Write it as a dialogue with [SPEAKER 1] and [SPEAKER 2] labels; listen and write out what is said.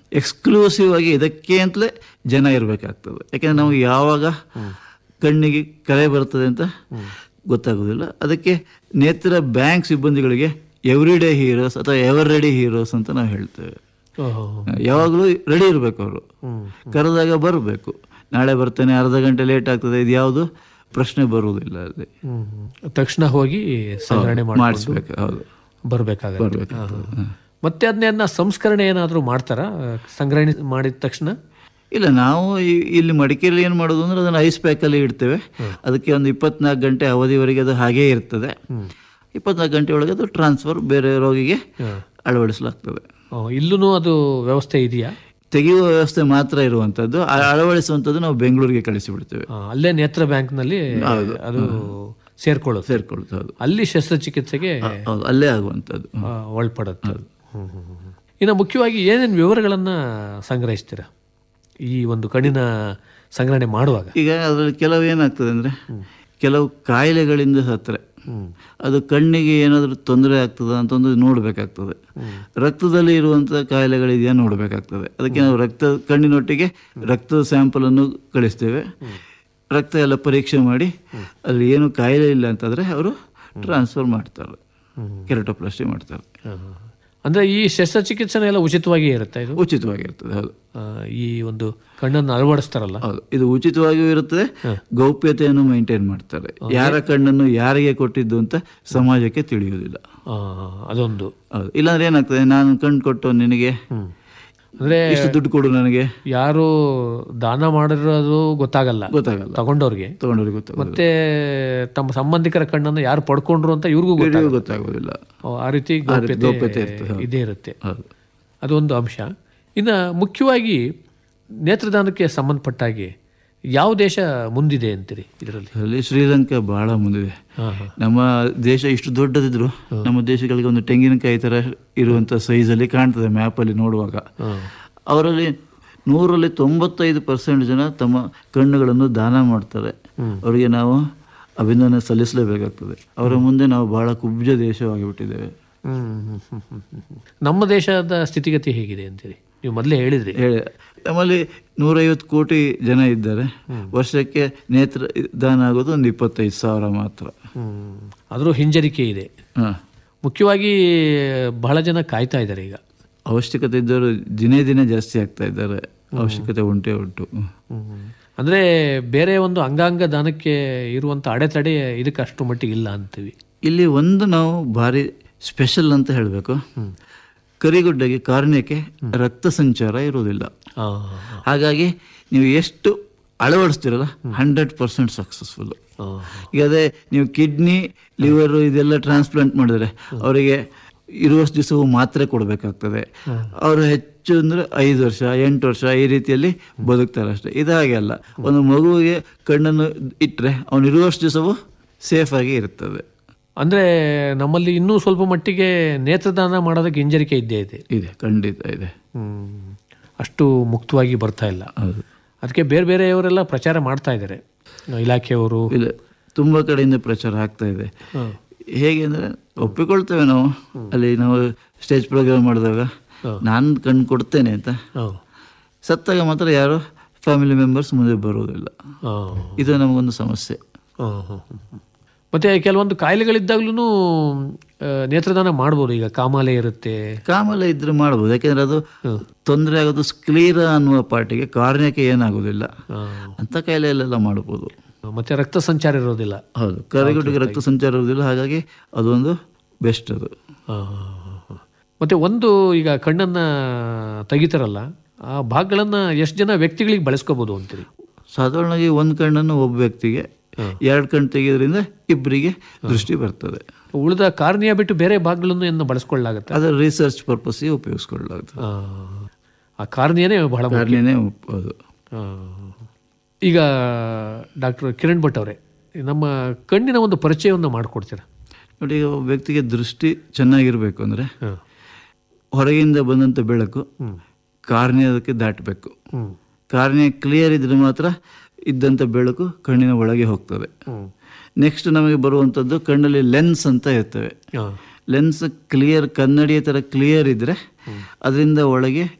[SPEAKER 1] Exclusive ಆಗಿ ಇದಕ್ಕೆ ಅಂತಲೇ ಜನ ಇರಬೇಕಾಗ್ತದೆ ಯಾಕೆಂದ್ರೆ ನಮಗೆ ಯಾವಾಗ ಕಣ್ಣಿಗೆ ಕಲೆ ಬರ್ತದೆ ಅಂತ ಗೊತ್ತಾಗೋದಿಲ್ಲ ಅದಕ್ಕೆ ನೇತ್ರ ಬ್ಯಾಂಕ್ ಸಿಬ್ಬಂದಿಗಳಿಗೆ ಎವ್ರಿ ಡೇ ಹೀರೋಸ್ ಅಥವಾ ಎವರ್ ರೆಡಿ ಹೀರೋಸ್ ಅಂತ ನಾವು ಹೇಳ್ತೇವೆ
[SPEAKER 2] ಓಹೋ
[SPEAKER 1] ಯಾವಾಗಲೂ ರೆಡಿ ಇರಬೇಕು ಅವರು
[SPEAKER 2] ಹ್ಮ್.
[SPEAKER 1] ಕರೆದಾಗ ಬರಬೇಕು ನಾಳೆ ಬರ್ತೇನೆ ಅರ್ಧ ಗಂಟೆ ಲೇಟ್ ಆಗ್ತದೆ ಇದು ಯಾವುದು ಪ್ರಶ್ನೆ ಬರುವುದಿಲ್ಲ ಅಲ್ಲಿ
[SPEAKER 2] ಹ್ಮ್. ತಕ್ಷಣ ಹೋಗಿ ಸಂಗ್ರಹಣೆ ಮಾಡಿ
[SPEAKER 1] ಮಾಡಿಸ್ಬೇಕು ಹೌದು
[SPEAKER 2] ಬರ್ಬೇಕಾಗತ್ತೆ
[SPEAKER 1] ಬರ್ಬೇಕಾಗ್ತದೆ.
[SPEAKER 2] ಹಾ, ಹಾ. ಮತ್ತೆ ಅದನ್ನ ಸಂಸ್ಕರಣೆ ಏನಾದರೂ ಮಾಡ್ತಾರಾ ಸಂಗ್ರಹಣೆ ಮಾಡಿದ ತಕ್ಷಣ
[SPEAKER 1] ಇಲ್ಲ ನಾವು ಈ- ಇಲ್ಲಿ ಮಡಿಕೇರಿಯಲ್ಲಿ ಏನು ಮಾಡೋದು ಅಂದ್ರೆ ಅದನ್ನು ಐಸ್ ಪ್ಯಾಕಲ್ಲಿ ಇಡ್ತೇವೆ ಅದಕ್ಕೆ ಒಂದು ಇಪ್ಪತ್ನಾಲ್ಕು ಗಂಟೆ ಅವಧಿವರೆಗೆ ಅದು ಹಾಗೇ ಇರ್ತದೆ ಇಪ್ಪತ್ನಾಲ್ಕು ಗಂಟೆ ಒಳಗೆ ಅದು ಟ್ರಾನ್ಸ್ಫರ್ ಬೇರೆ ರೋಗಿಗೆ ಅಳವಡಿಸಲಾಗ್ತದೆ
[SPEAKER 2] ಇಲ್ಲೂ ಅದು ವ್ಯವಸ್ಥೆ ಇದೆಯಾ
[SPEAKER 1] ತೆಗೆಯುವ ವ್ಯವಸ್ಥೆ ಮಾತ್ರ ಇರುವಂಥದ್ದು ಆ- ಅಳವಡಿಸುವಂಥದ್ದು ನಾವು ಬೆಂಗಳೂರಿಗೆ ಕಳಿಸಿಬಿಡ್ತೇವೆ
[SPEAKER 2] ಆ, ಅಲ್ಲೇ ನೇತ್ರ ಬ್ಯಾಂಕ್ನಲ್ಲಿ ಅದು ಸೇರ್ಕೊಳ್ಳುತ್ತೆ
[SPEAKER 1] ಸೇರ್ಕೊಳ್ತು ಹೌದು
[SPEAKER 2] ಅಲ್ಲಿ ಶಸ್ತ್ರಚಿಕಿತ್ಸೆಗೆ
[SPEAKER 1] ಹೌದು ಅಲ್ಲೇ ಆಗುವಂಥದ್ದು
[SPEAKER 2] ಆ, ಒಳಪಡುತ್ತೆ ಅದು. ಹ್ಮ್, ಹ್ಮ್, ಹ್ಮ್. ಇನ್ನು ಮುಖ್ಯವಾಗಿ ಏನೇನು ವಿವರಗಳನ್ನ ಸಂಗ್ರಹಿಸ್ತೀರಾ ಈ ಒಂದು ಕಣ್ಣಿನ ಸಂಗ್ರಹಣೆ ಮಾಡುವಾಗ
[SPEAKER 1] ಈಗ ಅದರಲ್ಲಿ ಕೆಲವು ಏನಾಗ್ತದೆ ಅಂದರೆ ಕೆಲವು ಕಾಯಿಲೆಗಳಿಂದ ಸತ್ತರೆ ಅದು ಕಣ್ಣಿಗೆ ಏನಾದರೂ ತೊಂದರೆ ಆಗ್ತದ ಅಂತ ಒಂದು ನೋಡಬೇಕಾಗ್ತದೆ ರಕ್ತದಲ್ಲಿ ಇರುವಂಥ ಕಾಯಿಲೆಗಳಿದೆಯಾ ನೋಡಬೇಕಾಗ್ತದೆ ಅದಕ್ಕೆ ನಾವು ರಕ್ತ ಕಣ್ಣಿನೊಟ್ಟಿಗೆ ರಕ್ತದ ಸ್ಯಾಂಪಲನ್ನು ಕಳಿಸ್ತೇವೆ ರಕ್ತ ಎಲ್ಲ ಪರೀಕ್ಷೆ ಮಾಡಿ ಅಲ್ಲಿ ಏನು ಕಾಯಿಲೆ ಇಲ್ಲ ಅಂತಂದರೆ ಅವರು ಟ್ರಾನ್ಸ್ಫರ್ ಮಾಡ್ತಾರೆ ಕೆರಟೋಪ್ಲಾಸ್ಟಿ ಮಾಡ್ತಾರೆ
[SPEAKER 2] ಆ, ಅಂದ್ರೆ ಈ ಶಸ್ತ್ರಚಿಕಿತ್ಸೆನ ಎಲ್ಲ ಉಚಿತವಾಗಿ ಇರುತ್ತೆ ಇದು
[SPEAKER 1] ಉಚಿತವಾಗಿರ್ತದೆ ಹೌದು
[SPEAKER 2] ಆ, ಈ ಒಂದು ಕಣ್ಣನ್ನು ಅಳವಡಿಸ್ತಾರಲ್ಲ
[SPEAKER 1] ಹೌದು ಇದು ಉಚಿತವಾಗಿಯೂ ಇರುತ್ತದೆ ಗೌಪ್ಯತೆಯನ್ನು ಮೇಂಟೈನ್ ಮಾಡ್ತಾರೆ ಯಾರ ಕಣ್ಣನ್ನು ಯಾರಿಗೆ ಕೊಟ್ಟಿದ್ದು ಅಂತ ಸಮಾಜಕ್ಕೆ ತಿಳಿಯುವುದಿಲ್ಲ
[SPEAKER 2] ಆ, ಅದೊಂದು
[SPEAKER 1] ಹೌದು ಇಲ್ಲಾಂದ್ರೆ ಏನಾಗ್ತದೆ ನಾನು ಕಣ್ಣು ಕೊಟ್ಟು ನಿನಗೆ
[SPEAKER 2] ಅಂದ್ರೆ
[SPEAKER 1] ಇಷ್ಟು ದುಡ್ಡು ಕೊಡು ನನಗೆ
[SPEAKER 2] ಯಾರು ದಾನ ಮಾಡಿರೋದು ಗೊತ್ತಾಗಲ್ಲ
[SPEAKER 1] ಗೊತ್ತಾಗಲ್ಲ
[SPEAKER 2] ತಗೊಂಡವ್ರಿಗೆ
[SPEAKER 1] ತಗೊಂಡವ್ರಿಗೆ ಗೊತ್ತಾಗೋದಿಲ್ಲ
[SPEAKER 2] ಮತ್ತೆ ತಮ್ಮ ಸಂಬಂಧಿಕರ ಕಣ್ಣನ್ನು ಯಾರು ಪಡ್ಕೊಂಡ್ರು ಅಂತ ಇವ್ರಿಗೂ ಗೊತ್ತಾಗಲ್ಲ
[SPEAKER 1] ಇವ್ರಿಗೂ ಗೊತ್ತಾಗೋದಿಲ್ಲ
[SPEAKER 2] ಓ, ಆ ರೀತಿ ಗೌಪ್ಯತೆ
[SPEAKER 1] ಗೌಪ್ಯತೆ ಇರ್ತದೆ, ಹೌದು.
[SPEAKER 2] ಇದೇ ಇರುತ್ತೆ
[SPEAKER 1] ಹೌದು
[SPEAKER 2] ಅದೊಂದು ಅಂಶ ಇನ್ನು ಮುಖ್ಯವಾಗಿ ನೇತ್ರದಾನಕ್ಕೆ ಸಂಬಂಧಪಟ್ಟ ಹಾಗೆ ಯಾವ ದೇಶ ಮುಂದಿದೆ ಅಂತೀರಿ ಇದರಲ್ಲಿ
[SPEAKER 1] ಅದರಲ್ಲಿ ಶ್ರೀಲಂಕಾ ಬಹಳ ಮುಂದಿದೆ
[SPEAKER 2] ಹಾಂ ಹಾಂ
[SPEAKER 1] ನಮ್ಮ ದೇಶ ಇಷ್ಟು ದೊಡ್ಡದಿದ್ರು ನಮ್ಮ ದೇಶಗಳಿಗೆ ಒಂದು ತೆಂಗಿನಕಾಯಿ ಥರ ಇರುವಂಥ ಸೈಜಲ್ಲಿ ಕಾಣ್ತದೆ ಮ್ಯಾಪಲ್ಲಿ ನೋಡುವಾಗ ಅವರಲ್ಲಿ ನೂರಲ್ಲಿ ತೊಂಬತ್ತೈದು ಪರ್ಸೆಂಟ್ ಜನ ತಮ್ಮ ಕಣ್ಣುಗಳನ್ನು ದಾನ ಮಾಡ್ತಾರೆ ಅವರಿಗೆ ನಾವು ಅಭಿನಂದನೆ ಸಲ್ಲಿಸಲೇಬೇಕಾಗ್ತದೆ ಅವರ ಮುಂದೆ ನಾವು ಬಹಳ ಕುಬ್ಜ ದೇಶವಾಗಿಬಿಟ್ಟಿದ್ದೇವೆ
[SPEAKER 2] ಹ್ಮ್, ಹ್ಮ್, ಹ್ಮ್, ಹ್ಮ್, ಹ್ಮ್. ನಮ್ಮ ದೇಶದ ಸ್ಥಿತಿಗತಿ ಹೇಗಿದೆ ಅಂತೀರಿ ನೀವು ಮೊದಲೇ ಹೇಳಿದ್ರಿ
[SPEAKER 1] ಹೇಳಿ ನಮ್ಮಲ್ಲಿ ನೂರೈವತ್ತು ಕೋಟಿ ಜನ ಇದ್ದಾರೆ ವರ್ಷಕ್ಕೆ ನೇತ್ರ ದಾನ ಆಗೋದು ಒಂದು ಇಪ್ಪತ್ತೈದು ಸಾವಿರ ಮಾತ್ರ
[SPEAKER 2] ಹ್ಮ್. ಆದರೂ ಹಿಂಜರಿಕೆ ಇದೆ
[SPEAKER 1] ಹಾಂ
[SPEAKER 2] ಮುಖ್ಯವಾಗಿ ಬಹಳ ಜನ ಕಾಯ್ತಾ ಇದ್ದಾರೆ ಈಗ
[SPEAKER 1] ಅವಶ್ಯಕತೆ ಇದ್ದವರು ದಿನೇ ದಿನೇ ಜಾಸ್ತಿ ಆಗ್ತಾ ಇದ್ದಾರೆ ಅವಶ್ಯಕತೆ ಉಂಟೇ ಉಂಟು
[SPEAKER 2] ಹ್ಮ್. ಅಂದ್ರೆ ಬೇರೆ ಒಂದು ಅಂಗಾಂಗ ದಾನಕ್ಕೆ ಇರುವಂತ ಅಡೆತಡೆ ಇದಕ್ಕೆ ಅಷ್ಟು ಮಟ್ಟಿಗೆ ಇಲ್ಲ ಅಂತೀವಿ
[SPEAKER 1] ಇಲ್ಲಿ ಒಂದು ನಾವು ಭಾರಿ ಸ್ಪೆಷಲ್ ಅಂತ ಹೇಳಬೇಕು ಕರಿಗುಡ್ಡಗೆ ಕಾರ್ಯಕ್ಕೆ ರಕ್ತ ಸಂಚಾರ ಇರುವುದಿಲ್ಲ
[SPEAKER 2] ಆ,
[SPEAKER 1] ಹಾಗಾಗಿ ನೀವು ಎಷ್ಟು ಅಳವಡಿಸ್ತೀರಲ್ಲ ಹಂಡ್ರೆಡ್ ಪರ್ಸೆಂಟ್ ಸಕ್ಸಸ್ಫುಲ್
[SPEAKER 2] ಆ,
[SPEAKER 1] ಈಗ ಅದೇ ನೀವು ಕಿಡ್ನಿ ಲಿವರ್ ಇದೆಲ್ಲ ಟ್ರಾನ್ಸ್ಪ್ಲಾಂಟ್ ಮಾಡಿದ್ರೆ ಅವರಿಗೆ ಇರುವಷ್ಟು ದಿವಸವು ಮಾತ್ರೆ ಕೊಡಬೇಕಾಗ್ತದೆ ಅವರು ಹೆಚ್ಚು ಅಂದರೆ ಐದು ವರ್ಷ ಎಂಟು ವರ್ಷ ಈ ರೀತಿಯಲ್ಲಿ ಬದುಕ್ತಾರೆ ಅಷ್ಟೇ ಇದು ಹಾಗೆ ಅಲ್ಲ ಒಂದು ಮಗುವಿಗೆ ಕಣ್ಣನ್ನು ಇಟ್ಟರೆ ಅವನು ಇರುವಷ್ಟು ದಿವಸವು ಸೇಫ್ ಆಗಿ ಇರ್ತದೆ
[SPEAKER 2] ಅಂದ್ರೆ ನಮ್ಮಲ್ಲಿ ಇನ್ನೂ ಸ್ವಲ್ಪ ಮಟ್ಟಿಗೆ ನೇತ್ರದಾನ ಮಾಡೋದಕ್ಕೆ ಹಿಂಜರಿಕೆ ಇದ್ದೇ ಇದೆ
[SPEAKER 1] ಇದೆ ಖಂಡಿತ ಇದೆ
[SPEAKER 2] ಹ್ಮ್. ಅಷ್ಟು ಮುಕ್ತವಾಗಿ ಬರ್ತಾ ಇಲ್ಲ
[SPEAKER 1] ಹೌದು
[SPEAKER 2] ಅದಕ್ಕೆ ಬೇರೆ ಬೇರೆಯವರೆಲ್ಲ ಪ್ರಚಾರ ಮಾಡ್ತಾ ಇದ್ದಾರೆ ಇಲಾಖೆಯವರು
[SPEAKER 1] ಇಲ್ಲ ತುಂಬ ಕಡೆಯಿಂದ ಪ್ರಚಾರ ಆಗ್ತಾ ಇದೆ ಹೇಗೆ ಅಂದರೆ ಒಪ್ಪಿಕೊಳ್ತೇವೆ ನಾವು ಅಲ್ಲಿ ನಾವು ಸ್ಟೇಜ್ ಪ್ರೋಗ್ರಾಮ್ ಮಾಡಿದಾಗ ನಾನು ಕಣ್ಣು ಕೊಡ್ತೇನೆ ಅಂತ
[SPEAKER 2] ಹೌದು.
[SPEAKER 1] ಸತ್ತಾಗ ಮಾತ್ರ ಯಾರು ಫ್ಯಾಮಿಲಿ ಮೆಂಬರ್ಸ್ ಮುಂದೆ ಬರುವುದಿಲ್ಲ
[SPEAKER 2] ಆ,
[SPEAKER 1] ಇದು ನಮಗೊಂದು ಸಮಸ್ಯೆ
[SPEAKER 2] ಆ, ಆ, ಆ. ಮತ್ತೆ ಕೆಲವೊಂದು ಕಾಯಿಲೆಗಳಿದ್ದಾಗ್ಲೂ ನೇತ್ರದಾನ ಮಾಡ್ಬೋದು ಈಗ ಕಾಮಾಲೆ ಇರುತ್ತೆ
[SPEAKER 1] ಕಾಮಲೆ ಇದ್ರೆ ಮಾಡ್ಬೋದು ಯಾಕೆಂದ್ರೆ ಅದು ತೊಂದರೆ ಆಗೋದು ಸ್ಕ್ಲೀರ ಅನ್ನುವ ಪಾರ್ಟಿಗೆ ಕಾರ್ಯಕ್ಕೆ ಏನಾಗೋದಿಲ್ಲ
[SPEAKER 2] ಆ,
[SPEAKER 1] ಅಂತ ಕಾಯಿಲೆಯಲ್ಲೆಲ್ಲ ಮಾಡ್ಬೋದು
[SPEAKER 2] ಮತ್ತೆ ರಕ್ತ ಸಂಚಾರ ಇರೋದಿಲ್ಲ
[SPEAKER 1] ಹೌದು ಕರೆಗುಟ್ಟಿಗೆ ರಕ್ತ ಸಂಚಾರ ಇರುವುದಿಲ್ಲ ಹಾಗಾಗಿ ಅದೊಂದು ಬೆಸ್ಟ್ ಅದು
[SPEAKER 2] ಆ, ಆ. ಮತ್ತೆ ಒಂದು ಈಗ ಕಣ್ಣನ್ನ ತೆಗಿತಾರಲ್ಲ ಆ ಭಾಗಗಳನ್ನ ಎಷ್ಟು ಜನ ವ್ಯಕ್ತಿಗಳಿಗೆ ಬಳಸ್ಕೋಬಹುದು ಅಂತೀರಿ
[SPEAKER 1] ಸಾಧಾರಣವಾಗಿ ಒಂದು ಕಣ್ಣನ್ನು ಒಬ್ಬ ವ್ಯಕ್ತಿಗೆ ಎರಡು ಕಣ್ಣು ತೆಗೆಯೋದ್ರಿಂದ ಇಬ್ಬರಿಗೆ ದೃಷ್ಟಿ ಬರ್ತದೆ
[SPEAKER 2] ಉಳಿದ ಕಾರ್ನಿಯ ಬಿಟ್ಟು ಬೇರೆ ಭಾಗಗಳನ್ನು ಏನು ಬಳಸ್ಕೊಳ್ಳಾಗತ್ತೆ
[SPEAKER 1] ಅದರ ರಿಸರ್ಚ್ ಪರ್ಪಸ್ಗೆ ಉಪಯೋಗಿಸ್ಕೊಳ್ಳಲಾಗ್ತದೆ
[SPEAKER 2] ಆ, ಆ ಕಾರ್ನಿಯನೇ ಬಹಳ ಮುಖ್ಯ.
[SPEAKER 1] ಕಾರಣನೇ ಅದು
[SPEAKER 2] ಆ. ಈಗ ಡಾಕ್ಟರ್ ಕಿರಣ್ ಭಟ್ ಅವರೇ ನಮ್ಮ ಕಣ್ಣಿನ ಒಂದು ಪರಿಚಯವನ್ನು ಮಾಡಿಕೊಡ್ತೀರಾ
[SPEAKER 1] ನೋಡಿ ಈಗ ಒಬ್ಬ ವ್ಯಕ್ತಿಗೆ ದೃಷ್ಟಿ ಚೆನ್ನಾಗಿರಬೇಕು ಅಂದರೆ
[SPEAKER 2] ಹಾಂ
[SPEAKER 1] ಹೊರಗಿಂದ ಬಂದಂಥ ಬೆಳಕು ಕಾರ್ನಿಯದಕ್ಕೆ ದಾಟಬೇಕು
[SPEAKER 2] ಹ್ಞೂ
[SPEAKER 1] ಕಾರ್ನಿಯ ಕ್ಲಿಯರ್ ಇದ್ರೆ ಮಾತ್ರ ಇದ್ದಂಥ ಬೆಳಕು ಕಣ್ಣಿನ ಒಳಗೆ ಹೋಗ್ತದೆ
[SPEAKER 2] ಹ್ಞೂ
[SPEAKER 1] ನೆಕ್ಸ್ಟ್ ನಮಗೆ ಬರುವಂಥದ್ದು ಕಣ್ಣಲ್ಲಿ ಲೆನ್ಸ್ ಅಂತ ಇರ್ತವೆ
[SPEAKER 2] ಹಾಂ
[SPEAKER 1] ಲೆನ್ಸ್ ಕ್ಲಿಯರ್ ಕನ್ನಡಿಯ ಥರ ಕ್ಲಿಯರ್ ಇದ್ದರೆ ಅದರಿಂದ ಒಳಗೆ